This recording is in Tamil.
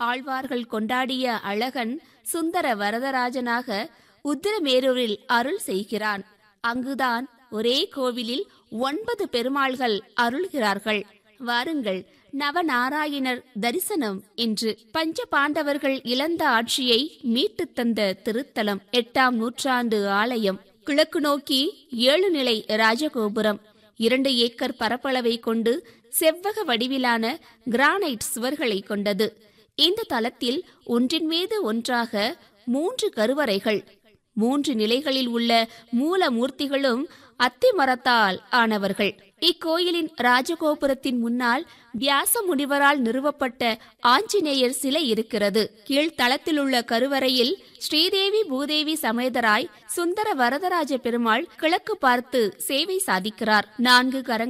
ஆழ்வார்கள் கொண்டாடிய அழகன் சுந்தர வரதராஜனாக உத்திரமேரூரில் அருள் செய்கிறான் அங்குதான் ஒரே கோவிலில் ஒன்பது பெருமாள்கள் அருள்கிறார்கள் வாருங்கள் நவநாராயணர் தரிசனம் இன்று பஞ்ச பாண்டவர்கள் இழந்த ஆட்சியை மீட்டுத் தந்த திருத்தலம் எட்டாம் நூற்றாண்டு ஆலயம் கிழக்கு நோக்கி ஏழு நிலை ராஜகோபுரம் இரண்டு ஏக்கர் பரப்பளவை கொண்டு செவ்வக வடிவிலான கிரானைட் சுவர்களை கொண்டது இந்த தலத்தில் ஒன்றின் மீது ஒன்றாக மூன்று கருவறைகள் மூன்று நிலைகளில் உள்ள மூல மூர்த்திகளும் அத்தி மரத்தால் ஆனவர்கள் இக்கோயிலின் ராஜகோபுரத்தின் முன்னால் வியாச முனிவரால் நிறுவப்பட்ட ஆஞ்சநேயர் சிலை இருக்கிறது கீழ்த்தளத்தில் உள்ள கருவறையில் ஸ்ரீதேவி பூதேவி சமேதராய் சுந்தர வரதராஜ பெருமாள் கிழக்கு பார்த்து சேவை சாதிக்கிறார் நான்கு கரங்கள்